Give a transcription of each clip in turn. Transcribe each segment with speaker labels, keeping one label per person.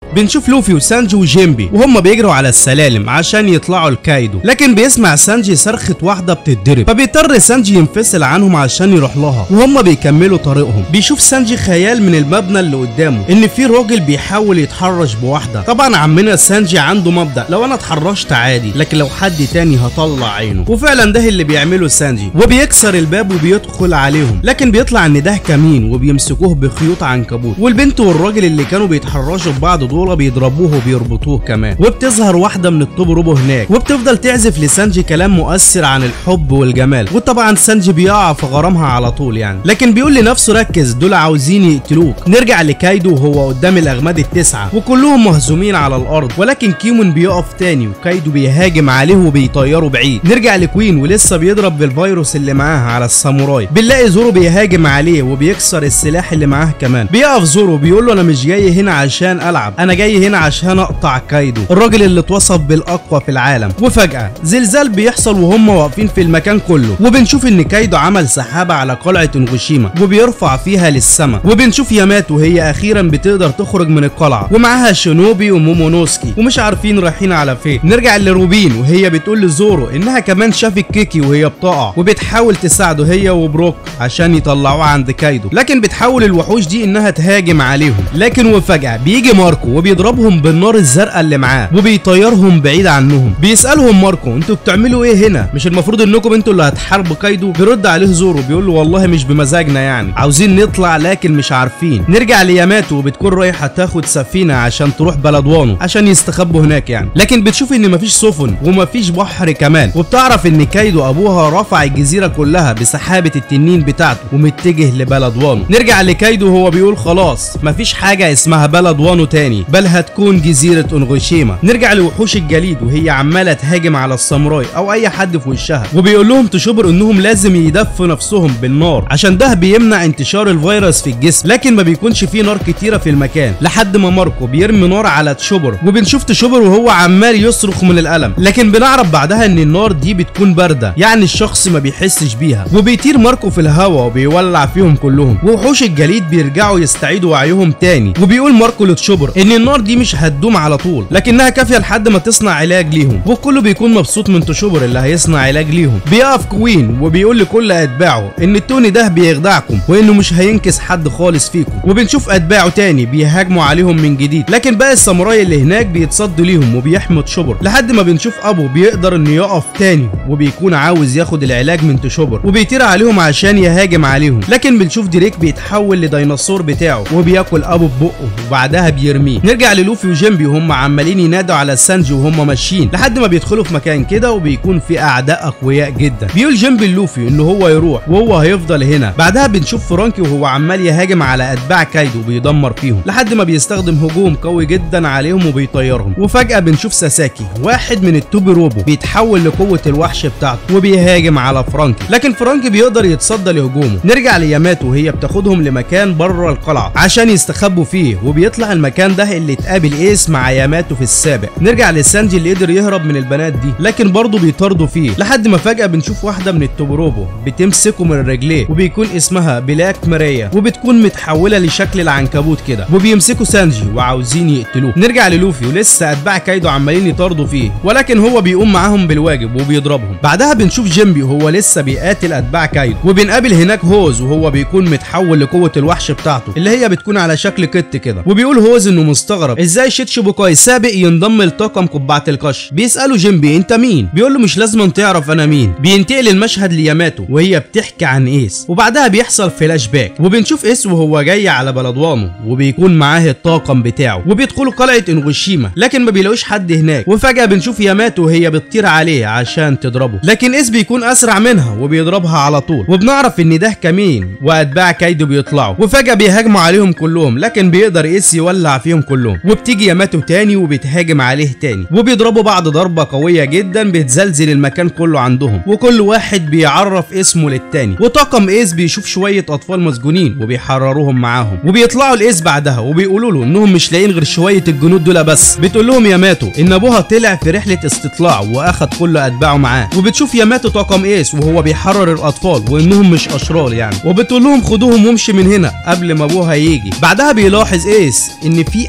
Speaker 1: بنشوف لوفي وسانجي وجيمبي وهم بيجروا على السلالم عشان يطلعوا لكايدو لكن بيسمع سانجي صرخة واحدة بتتضرب فبيضطر سانجي ينفصل عنهم عشان يروح لها وهم بيكملوا طريقهم بيشوف سانجي خيال من المبنى اللي قدامه ان في راجل بيحاول يتحرش بواحدة طبعا عمنا سانجي عنده مبدأ لو انا اتحرشت عادي لكن لو حد تاني هطلع عينه وفعلا ده اللي بيعمله سانجي وبيكسر الباب وبيدخل عليهم لكن بيطلع ان ده كمين وبيمسكوه بخيوط عنكبوت والبنت والراجل اللي كانوا بيتحرشوا ببعض دول بيضربوه وبيربطوه كمان وبتظهر واحده من الطوب روبو هناك وبتفضل تعزف لسانجي كلام مؤثر عن الحب والجمال وطبعا سانجي بيقع في غرامها على طول يعني لكن بيقول لنفسه ركز دول عاوزين يقتلوك نرجع لكايدو وهو قدام الاغماد التسعه وكلهم مهزومين على الارض ولكن كيمون بيقف تاني وكايدو بيهاجم عليه وبيطيره بعيد نرجع لكوين ولسه بيضرب بالفيروس اللي معاه على الساموراي بنلاقي زورو بيهاجم عليه وبيكسر السلاح اللي معاه كمان بيقف زورو بيقول له انا مش جاي هنا عشان العب انا جاي هنا عشان اقطع كايدو الراجل اللي اتوصف بالاقوى في العالم وفجاه زلزال بيحصل وهم واقفين في المكان كله وبنشوف ان كايدو عمل سحابه على قلعه انغوشيما وبيرفع فيها للسماء وبنشوف ياماتو وهي اخيرا بتقدر تخرج من القلعه ومعاها شينوبي ومومونوسكي ومش عارفين رايحين على فين نرجع لروبين وهي بتقول لزورو انها كمان شافت كيكي وهي بتقع وبتحاول تساعده هي وبروك عشان يطلعوها عند كايدو لكن بتحاول الوحوش دي انها تهاجم عليهم لكن وفجاه بيجي ماركو وبيضربهم بالنار الزرقاء اللي معاه وبيطيرهم بعيد عنهم بيسالهم ماركو انتوا بتعملوا ايه هنا مش المفروض انكم انتوا اللي هتحاربوا كايدو بيرد عليه زورو بيقول له والله مش بمزاجنا يعني عاوزين نطلع لكن مش عارفين نرجع لياماتو وبتكون رايحه تاخد سفينه عشان تروح بلد وانو عشان يستخبوا هناك يعني لكن بتشوف ان مفيش سفن ومفيش بحر كمان وبتعرف ان كايدو ابوها رفع الجزيره كلها بسحابه التنين بتاعته ومتجه لبلد وانو نرجع لكايدو وهو بيقول خلاص مفيش حاجه اسمها بلد وانو تاني بل هتكون جزيره اونغوشيما نرجع لوحوش الجليد وهي عماله تهاجم على الساموراي او اي حد في وشها وبيقول لهم تشوبر انهم لازم يدفوا نفسهم بالنار عشان ده بيمنع انتشار الفيروس في الجسم لكن ما بيكونش فيه نار كتيره في المكان لحد ما ماركو بيرمي نار على تشوبر وبنشوف تشوبر وهو عمال يصرخ من الالم لكن بنعرف بعدها ان النار دي بتكون بارده يعني الشخص ما بيحسش بيها وبيطير ماركو في الهواء وبيولع فيهم كلهم ووحوش الجليد بيرجعوا يستعيدوا وعيهم تاني وبيقول ماركو لتشوبر ان النار دي مش هتدوم على طول لكنها كافيه لحد ما تصنع علاج ليهم وكله بيكون مبسوط من تشوبر اللي هيصنع علاج ليهم بيقف كوين وبيقول لكل اتباعه ان التوني ده بيخدعكم وانه مش هينكس حد خالص فيكم وبنشوف اتباعه تاني بيهاجموا عليهم من جديد لكن باقي الساموراي اللي هناك بيتصدوا ليهم وبيحموا تشوبر لحد ما بنشوف ابو بيقدر انه يقف تاني وبيكون عاوز ياخد العلاج من تشوبر وبيطير عليهم عشان يهاجم عليهم لكن بنشوف دريك بيتحول لديناصور بتاعه وبياكل ابو ببقه وبعدها بيرميه نرجع للوفي وجيمبي وهم عمالين ينادوا على سانجي وهم ماشيين لحد ما بيدخلوا في مكان كده وبيكون في اعداء اقوياء جدا بيقول جيمبي لوفي ان هو يروح وهو هيفضل هنا بعدها بنشوف فرانكي وهو عمال يهاجم على اتباع كايدو وبيدمر فيهم لحد ما بيستخدم هجوم قوي جدا عليهم وبيطيرهم وفجاه بنشوف ساساكي واحد من التوبي روبو بيتحول لقوه الوحش بتاعته وبيهاجم على فرانكي لكن فرانكي بيقدر يتصدى لهجومه نرجع لياماتو وهي بتاخدهم لمكان بره القلعه عشان يستخبوا فيه وبيطلع المكان ده اللي اتقابل ايس مع ياماتو في السابق نرجع لسانجي اللي قدر يهرب من البنات دي لكن برضه بيطاردوا فيه لحد ما فجاه بنشوف واحده من التوبروبو بتمسكه من رجليه وبيكون اسمها بلاك ماريا وبتكون متحوله لشكل العنكبوت كده وبيمسكوا سانجي وعاوزين يقتلوه نرجع للوفي ولسه اتباع كايدو عمالين يطاردوا فيه ولكن هو بيقوم معاهم بالواجب وبيضربهم بعدها بنشوف جيمبي وهو لسه بيقاتل اتباع كايدو وبنقابل هناك هوز وهو بيكون متحول لقوه الوحش بتاعته اللي هي بتكون على شكل كت كده وبيقول هوز انه مستغرب ازاي شيتشيبوكاي سابق ينضم لطاقم قبعه القش بيساله جيمبي انت مين بيقول له مش لازم تعرف انا مين بينتقل المشهد لياماتو وهي بتحكي عن ايس وبعدها بيحصل فلاش باك وبنشوف ايس وهو جاي على بلدوانو وبيكون معاه الطاقم بتاعه وبيدخلوا قلعه انغوشيما لكن ما بيلاقوش حد هناك وفجاه بنشوف ياماتو وهي بتطير عليه عشان تضربه لكن ايس بيكون اسرع منها وبيضربها على طول وبنعرف ان ده كمين واتباع كايدو بيطلعوا وفجاه بيهاجموا عليهم كلهم لكن بيقدر ايس يولع فيهم كلهم وبتيجي ياماتو تاني وبتهاجم عليه تاني وبيضربوا بعض ضربه قويه جدا بتزلزل المكان كله عندهم وكل واحد بيعرف اسمه للتاني وطاقم ايس بيشوف شويه اطفال مسجونين وبيحرروهم معاهم وبيطلعوا الايس بعدها وبيقولوا له انهم مش لاقيين غير شويه الجنود دول بس بتقول لهم ياماتو ان ابوها طلع في رحله استطلاع واخد كل اتباعه معاه وبتشوف ياماتو طاقم ايس وهو بيحرر الاطفال وانهم مش اشرار يعني وبتقول لهم خدوهم وامشي من هنا قبل ما ابوها يجي بعدها بيلاحظ ايس ان في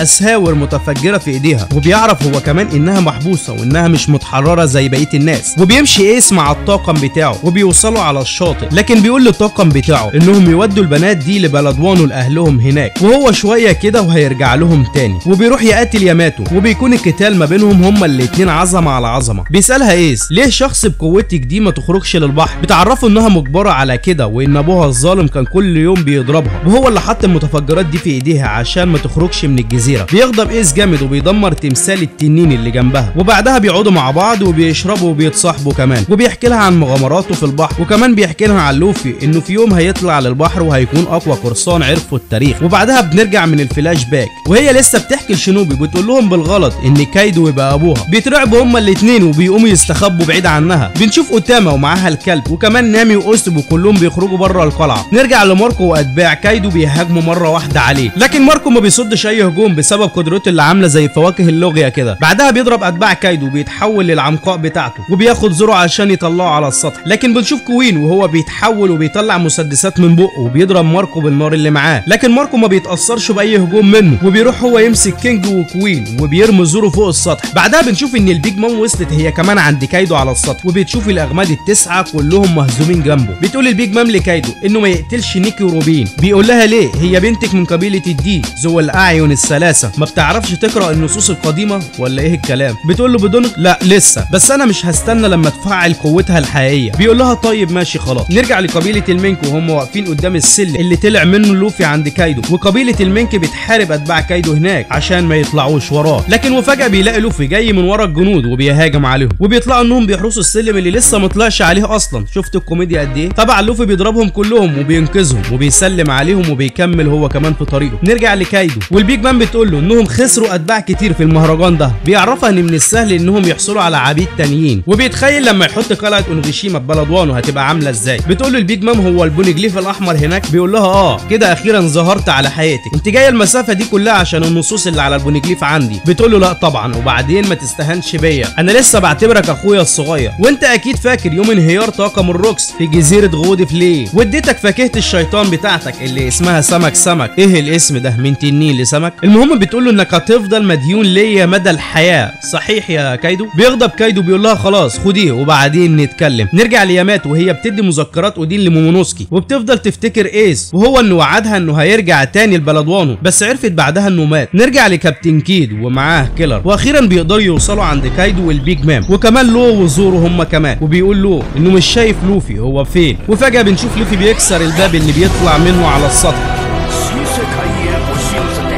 Speaker 1: اسهاور متفجره في ايديها وبيعرف هو كمان انها محبوسه وانها مش متحرره زي بقيه الناس وبيمشي ايس مع الطاقم بتاعه وبيوصلوا على الشاطئ لكن بيقول للطاقم بتاعه انهم يودوا البنات دي لبلدوانه لاهلهم هناك وهو شويه كده وهيرجع لهم تاني وبيروح يقتل ياماتو وبيكون القتال ما بينهم هما الاتنين عظمه على عظمه بيسالها ايس ليه شخص بقوتك دي ما تخرجش للبحر بتعرفه انها مجبره على كده وان ابوها الظالم كان كل يوم بيضربها وهو اللي حط المتفجرات دي في ايديها عشان ما تخرجش من الجزيره بيغضب ايس جامد وبيدمر تمثال التنين اللي جنبها وبعدها بيقعدوا مع بعض وبيشربوا وبيتصاحبوا كمان وبيحكي لها عن مغامراته في البحر وكمان بيحكي لها عن لوفي انه في يوم هيطلع للبحر وهيكون اقوى قرصان عرفوا التاريخ وبعدها بنرجع من الفلاش باك وهي لسه بتحكي لشينوبي بتقول لهم بالغلط ان كايدو يبقى ابوها بيترعبوا هما الاتنين وبيقوموا يستخبوا بعيد عنها بنشوف اوتاما ومعاها الكلب وكمان نامي واوسب وكلهم بيخرجوا بره القلعه نرجع لماركو واتباع كايدو بيهاجموا مره واحده عليه لكن ماركو ما بيصدش اي هجوم بسبب قدرته اللي عامله زي فواكه اللوغيا كده بعدها بيضرب اتباع كايدو وبيتحول للعنقاء بتاعته وبياخد زوره عشان يطلعه على السطح لكن بنشوف كوين وهو بيتحول وبيطلع مسدسات من بقه وبيضرب ماركو بالنار اللي معاه لكن ماركو ما بيتاثرش باي هجوم منه وبيروح هو يمسك كينج وكوين وبيرمي زوره فوق السطح بعدها بنشوف ان البيج مام وصلت هي كمان عند كايدو على السطح وبتشوف الاغماد التسعه كلهم مهزومين جنبه بتقول البيج مام لكايدو انه ما يقتلش نيكي وروبين بيقول لها ليه هي بنتك من قبيله الدي ذو الاعين الثلاثه ما بتعرفش تقرا النصوص القديمه ولا ايه الكلام بتقول له بدون لا لسه بس انا مش هستنى لما تفعل قوتها الحقيقيه بيقول لها طيب ماشي خلاص نرجع لقبيله المينك وهم واقفين قدام السلم اللي طلع منه لوفي عند كايدو وقبيله المينك بتحارب اتباع كايدو هناك عشان ما يطلعوش وراه لكن وفجاه بيلاقي لوفي جاي من ورا الجنود وبيهاجم عليهم وبيطلعوا انهم بيحرسوا السلم اللي لسه ما طلعش عليه اصلا شفت الكوميديا قد ايه طبعا لوفي بيضربهم كلهم وبينقذهم وبيسلم عليهم وبيكمل هو كمان في طريقه نرجع لكايدو والبيج مان بتقول له انهم خسروا اتباع كتير في المهرجان ده بيعرفها ان من السهل انهم يحصلوا على عبيد تانيين وبيتخيل لما يحط قلعه اونغيشيما ببلدوانه هتبقى عامله ازاي بتقول له البيج مام هو البونيجليف الاحمر هناك بيقول لها اه كده اخيرا ظهرت على حياتك انت جايه المسافه دي كلها عشان النصوص اللي على البونيجليف عندي بتقول له لا طبعا وبعدين ما تستهنش بيا انا لسه بعتبرك اخويا الصغير وانت اكيد فاكر يوم انهيار طاقم الروكس في جزيره غودي فلي واديتك فاكهه الشيطان بتاعتك اللي اسمها سمك سمك ايه الاسم ده من تنين لسمك المهم بتقول له انك هتفضل مديون ليا مدى الحياه صحيح يا كايدو بيغضب كايدو بيقول لها خلاص خديه وبعدين نتكلم نرجع ليامات وهي بتدي مذكرات اودين لمومونوسكي وبتفضل تفتكر ايس وهو انه وعدها انه هيرجع تاني لبلدوانه بس عرفت بعدها انه مات نرجع لكابتن كيد ومعاه كيلر واخيرا بيقدروا يوصلوا عند كايدو والبيج مام وكمان لو وزورو هما كمان وبيقول له انه مش شايف لوفي هو فين وفجاه بنشوف لوفي بيكسر الباب اللي بيطلع منه على السطح
Speaker 2: 新世界へ押し寄せて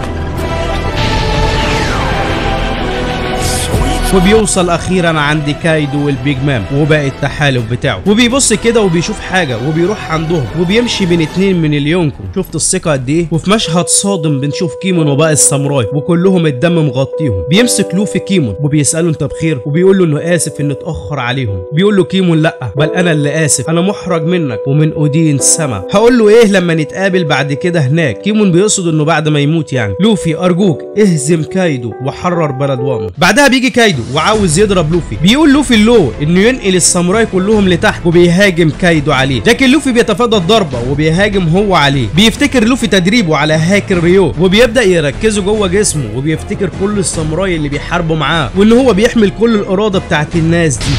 Speaker 2: そいつ
Speaker 1: وبيوصل اخيرا عند كايدو والبيج مام وباقي التحالف بتاعه وبيبص كده وبيشوف حاجه وبيروح عندهم وبيمشي بين اتنين من اليونكو شفت الثقه قد ايه وفي مشهد صادم بنشوف كيمون وباقي الساموراي وكلهم الدم مغطيهم بيمسك لوفي كيمون وبيساله انت بخير وبيقول له انه اسف انه اتاخر عليهم بيقول له كيمون لا بل انا اللي اسف انا محرج منك ومن اودين سما هقول له ايه لما نتقابل بعد كده هناك كيمون بيقصد انه بعد ما يموت يعني لوفي ارجوك اهزم كايدو وحرر بلدوانه بعدها بيجي كايدو وعاوز يضرب لوفي بيقول لوفي اللو انه ينقل الساموراي كلهم لتحت وبيهاجم كايدو عليه لكن لوفي بيتفادى الضربه وبيهاجم هو عليه بيفتكر لوفي تدريبه على هاكر ريو وبيبدا يركزه جوه جسمه وبيفتكر كل الساموراي اللي بيحاربوا معاه وان هو بيحمل كل الاراده بتاعت الناس دي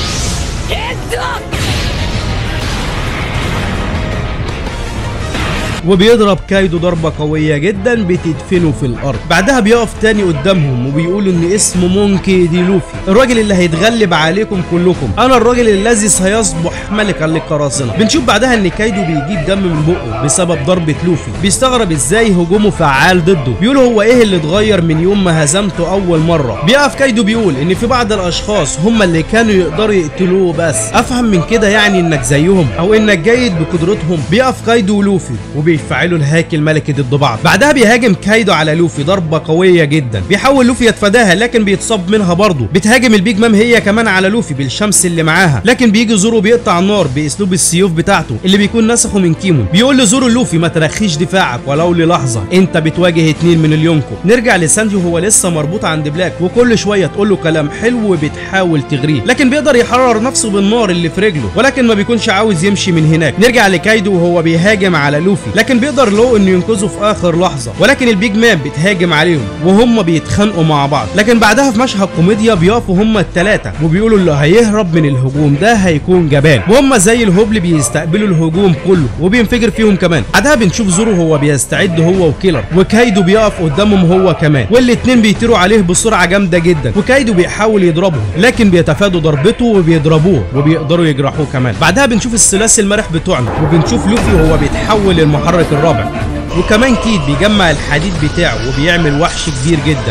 Speaker 1: وبيضرب كايدو ضربة قوية جدا بتدفنه في الأرض بعدها بيقف تاني قدامهم وبيقول إن اسمه مونكي دي لوفي الراجل اللي هيتغلب عليكم كلكم أنا الراجل الذي سيصبح ملكا للقراصنة بنشوف بعدها إن كايدو بيجيب دم من بقه بسبب ضربة لوفي بيستغرب إزاي هجومه فعال ضده بيقول هو إيه اللي اتغير من يوم ما هزمته أول مرة بيقف كايدو بيقول إن في بعض الأشخاص هم اللي كانوا يقدروا يقتلوه بس أفهم من كده يعني إنك زيهم أو إنك جيد بقدرتهم بيقف كايدو ولوفي وبيفعلوا الهاكي الملكي ضد بعض بعدها بيهاجم كايدو على لوفي ضربه قويه جدا بيحاول لوفي يتفاداها لكن بيتصاب منها برضه بتهاجم البيج مام هي كمان على لوفي بالشمس اللي معاها لكن بيجي زورو بيقطع النار باسلوب السيوف بتاعته اللي بيكون نسخه من كيمون بيقول لزورو لوفي ما ترخيش دفاعك ولو للحظه انت بتواجه اتنين من اليونكو نرجع لسانجي وهو لسه مربوط عند بلاك وكل شويه تقول له كلام حلو وبتحاول تغريه لكن بيقدر يحرر نفسه بالنار اللي في رجله ولكن ما بيكونش عاوز يمشي من هناك نرجع لكايدو وهو بيهاجم على لوفي لكن بيقدر لو انه ينقذه في اخر لحظه ولكن البيج مان بتهاجم عليهم وهم بيتخانقوا مع بعض لكن بعدها في مشهد كوميديا بيقفوا هم الثلاثه وبيقولوا اللي هيهرب من الهجوم ده هيكون جبان وهم زي الهبل بيستقبلوا الهجوم كله وبينفجر فيهم كمان بعدها بنشوف زورو هو بيستعد هو وكيلر وكايدو بيقف قدامهم هو كمان والاتنين بيطيروا عليه بسرعه جامده جدا وكايدو بيحاول يضربهم لكن بيتفادوا ضربته وبيضربوه وبيقدروا يجرحوه كمان بعدها بنشوف الثلاثي المرح بتوعنا وبنشوف لوفي وهو بيتحول للمحرك الرابع وكمان كيد بيجمع الحديد بتاعه وبيعمل وحش كبير جدا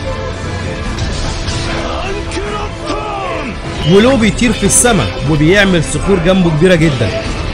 Speaker 1: ولو بيطير في السماء وبيعمل صخور جنبه كبيره جدا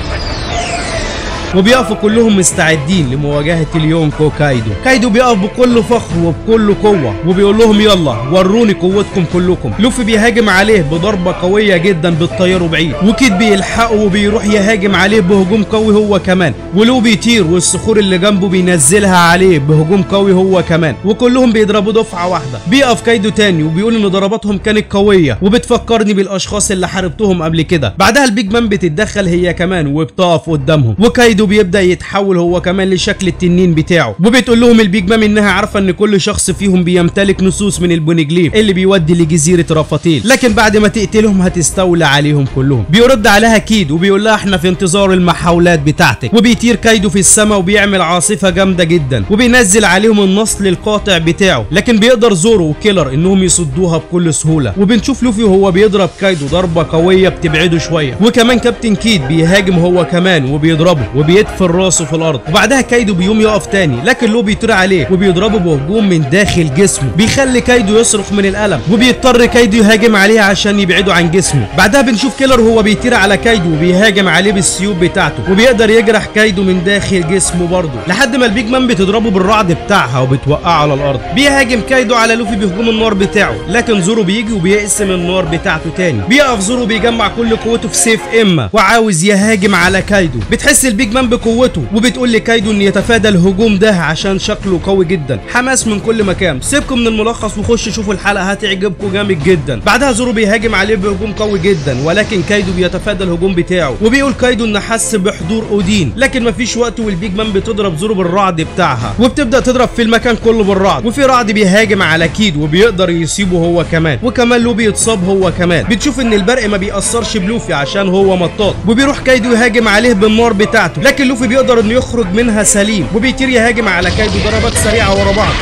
Speaker 1: وبيقفوا كلهم مستعدين لمواجهة اليونكو كايدو كايدو بيقف بكل فخر وبكل قوة وبيقول لهم يلا وروني قوتكم كلكم لوفي بيهاجم عليه بضربة قوية جدا بتطيره بعيد وكيد بيلحقه وبيروح يهاجم عليه بهجوم قوي هو كمان ولو بيطير والصخور اللي جنبه بينزلها عليه بهجوم قوي هو كمان وكلهم بيضربوا دفعة واحدة بيقف كايدو تاني وبيقول ان ضرباتهم كانت قوية وبتفكرني بالاشخاص اللي حاربتهم قبل كده بعدها البيج مان بتتدخل هي كمان وبتقف قدامهم وكايدو بيبدا يتحول هو كمان لشكل التنين بتاعه وبتقول لهم البيج مان انها عارفه ان كل شخص فيهم بيمتلك نصوص من البونجليف اللي بيودي لجزيره رفاتيل لكن بعد ما تقتلهم هتستولى عليهم كلهم بيرد عليها كيد وبيقول لها احنا في انتظار المحاولات بتاعتك وبيطير كايدو في السماء وبيعمل عاصفه جامده جدا وبينزل عليهم النصل القاطع بتاعه لكن بيقدر زورو وكيلر انهم يصدوها بكل سهوله وبنشوف لوفي وهو بيضرب كايدو ضربه قويه بتبعده شويه وكمان كابتن كيد بيهاجم هو كمان وبيضربه وبيدفن راسه في الارض وبعدها كايدو بيقوم يقف تاني لكن لو بيطير عليه وبيضربه بهجوم من داخل جسمه بيخلي كايدو يصرخ من الالم وبيضطر كايدو يهاجم عليه عشان يبعده عن جسمه بعدها بنشوف كيلر وهو بيطير على كايدو وبيهاجم عليه بالسيوف بتاعته وبيقدر يجرح كايدو من داخل جسمه برضه لحد ما البيج مان بتضربه بالرعد بتاعها وبتوقعه على الارض بيهاجم كايدو على لوفي بهجوم النار بتاعه لكن زورو بيجي وبيقسم النار بتاعته تاني بيقف زورو بيجمع كل قوته في سيف اما وعاوز يهاجم على كايدو بتحس البيج مان بقوته وبتقول لكايدو ان يتفادى الهجوم ده عشان شكله قوي جدا حماس من كل مكان سيبكم من الملخص وخش شوفوا الحلقه هتعجبكم جامد جدا بعدها زورو بيهاجم عليه بهجوم قوي جدا ولكن كايدو بيتفادى الهجوم بتاعه وبيقول كايدو ان حس بحضور اودين لكن مفيش وقت والبيج مان بتضرب زورو بالرعد بتاعها وبتبدا تضرب في المكان كله بالرعد وفي رعد بيهاجم على كيد وبيقدر يسيبه هو كمان وكمان لو بيتصاب هو كمان بتشوف ان البرق ما بيأثرش بلوفي عشان هو مطاط وبيروح كايدو يهاجم عليه بالنار بتاعته لكن لوفي بيقدر انه يخرج منها سليم وبيطير يهاجم على كايدو ضربات سريعه ورا بعض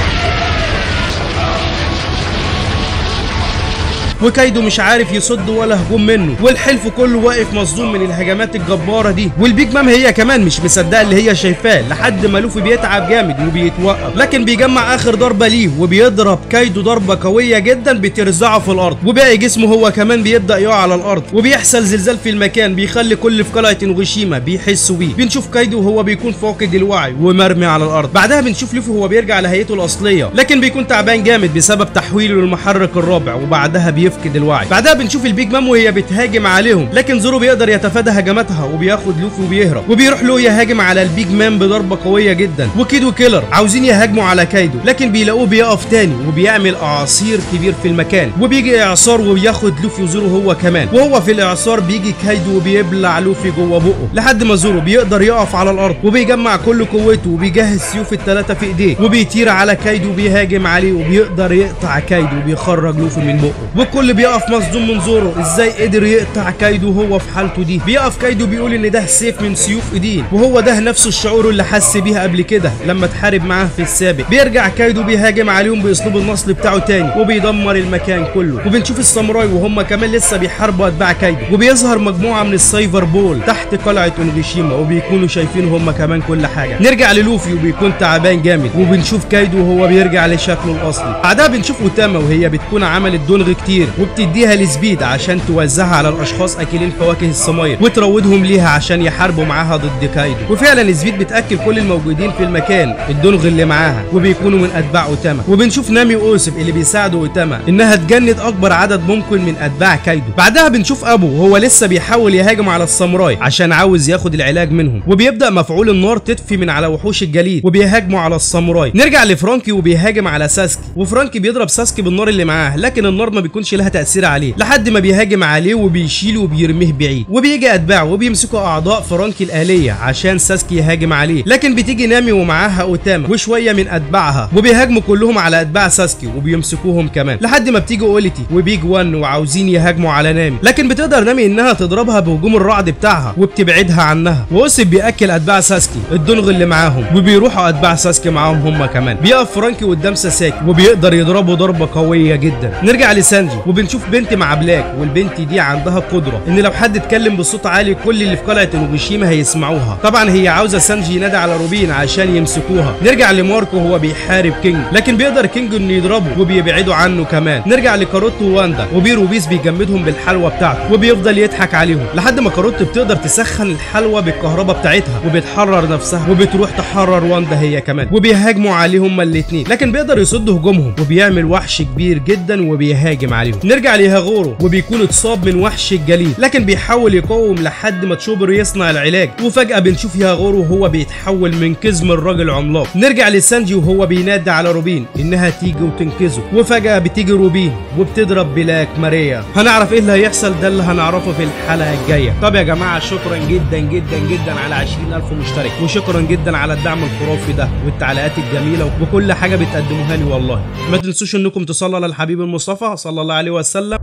Speaker 1: وكايدو مش عارف يصد ولا هجوم منه والحلف كله واقف مصدوم من الهجمات الجباره دي والبيج مام هي كمان مش مصدقه اللي هي شايفاه لحد ما لوفي بيتعب جامد وبيتوقف لكن بيجمع اخر ضربه ليه وبيضرب كايدو ضربه قويه جدا بترزعه في الارض وباقي جسمه هو كمان بيبدا يقع على الارض وبيحصل زلزال في المكان بيخلي كل في قلعه نوغوشيما بيحسوا بيه بنشوف كايدو وهو بيكون فاقد الوعي ومرمي على الارض بعدها بنشوف لوفي وهو بيرجع لهيئته الاصليه لكن بيكون تعبان جامد بسبب تحويله للمحرك الرابع وبعدها بيفقد الوعي بعدها بنشوف البيج مام وهي بتهاجم عليهم لكن زورو بيقدر يتفادى هجماتها وبياخد لوفي وبيهرب وبيروح له يهاجم على البيج مان بضربه قويه جدا وكيد وكيلر عاوزين يهاجموا على كايدو لكن بيلاقوه بيقف تاني وبيعمل اعاصير كبير في المكان وبيجي اعصار وبياخد لوفي وزورو هو كمان وهو في الاعصار بيجي كايدو وبيبلع لوفي جوه بقه لحد ما زورو بيقدر يقف على الارض وبيجمع كل قوته وبيجهز سيوف الثلاثه في ايديه وبيطير على كايدو وبيهاجم عليه وبيقدر يقطع كايدو وبيخرج لوفي من بقه والكل بيقف مصدوم من زورو ازاي قدر يقطع كايدو وهو في حالته دي بيقف كايدو بيقول ان ده سيف من سيوف ايدين وهو ده نفس الشعور اللي حس بيها قبل كده لما اتحارب معاه في السابق بيرجع كايدو بيهاجم عليهم باسلوب النصل بتاعه تاني وبيدمر المكان كله وبنشوف الساموراي وهم كمان لسه بيحاربوا اتباع كايدو وبيظهر مجموعه من السايفر بول تحت قلعه اونجيشيما وبيكونوا شايفين هم كمان كل حاجه نرجع للوفي وبيكون تعبان جامد وبنشوف كايدو وهو بيرجع لشكله الاصلي بعدها بنشوف اوتاما وهي بتكون عملت دونغ كتير وبتديها لسبيد عشان توزعها على الاشخاص اكلين فواكه الصماير وتروضهم ليها عشان يحاربوا معاها ضد كايدو وفعلا سبيد بتاكل كل الموجودين في المكان الدونغ اللي معاها وبيكونوا من اتباع اوتاما وبنشوف نامي واوسف اللي بيساعدوا اوتاما انها تجند اكبر عدد ممكن من اتباع كايدو بعدها بنشوف ابو وهو لسه بيحاول يهاجم على الساموراي عشان عاوز ياخد العلاج منهم وبيبدا مفعول النار تطفي من على وحوش الجليد وبيهاجموا على الساموراي نرجع لفرانكي وبيهاجم على ساسكي وفرانكي بيضرب ساسكي بالنار اللي معاه لكن النار ما بيكونش بيكونش لها تاثير عليه لحد ما بيهاجم عليه وبيشيله وبيرميه بعيد وبيجي اتباعه وبيمسكوا اعضاء فرانكي الاليه عشان ساسكي يهاجم عليه لكن بتيجي نامي ومعاها اوتاما وشويه من اتباعها وبيهاجموا كلهم على اتباع ساسكي وبيمسكوهم كمان لحد ما بتيجي اوليتي وبيج وان وعاوزين يهاجموا على نامي لكن بتقدر نامي انها تضربها بهجوم الرعد بتاعها وبتبعدها عنها واوسب بياكل اتباع ساسكي الدنغ اللي معاهم وبيروحوا اتباع ساسكي معاهم هم كمان بيقف فرانكي قدام ساساكي وبيقدر يضربه ضربه قويه جدا نرجع لسانجي وبنشوف بنت مع بلاك والبنت دي عندها قدره ان لو حد اتكلم بصوت عالي كل اللي في قلعه انوبيشيما هيسمعوها طبعا هي عاوزه سانجي ينادي على روبين عشان يمسكوها نرجع لماركو هو بيحارب كينج لكن بيقدر كينج انه يضربه وبيبعدوا عنه كمان نرجع لكاروتو وواندا وبير وبيس بيجمدهم بالحلوى بتاعته وبيفضل يضحك عليهم لحد ما كاروت بتقدر تسخن الحلوى بالكهرباء بتاعتها وبتحرر نفسها وبتروح تحرر واندا هي كمان وبيهاجموا عليه هما الاتنين لكن بيقدر يصد هجومهم وبيعمل وحش كبير جدا وبيهاجم عليهم نرجع لهاغورو وبيكون اتصاب من وحش الجليد لكن بيحاول يقاوم لحد ما تشوبر يصنع العلاج وفجأة بنشوف ياغورو وهو بيتحول من كزم الراجل عملاق نرجع لسانجي وهو بينادي على روبين انها تيجي وتنقذه وفجأة بتيجي روبين وبتضرب بلاك ماريا هنعرف ايه اللي هيحصل ده اللي هنعرفه في الحلقة الجاية طب يا جماعة شكرا جدا جدا جدا على 20000 مشترك وشكرا جدا على الدعم الخرافي ده والتعليقات الجميلة وكل حاجة بتقدموها لي والله ما تنسوش انكم تصلوا على الحبيب المصطفى صلى الله عليه وسلم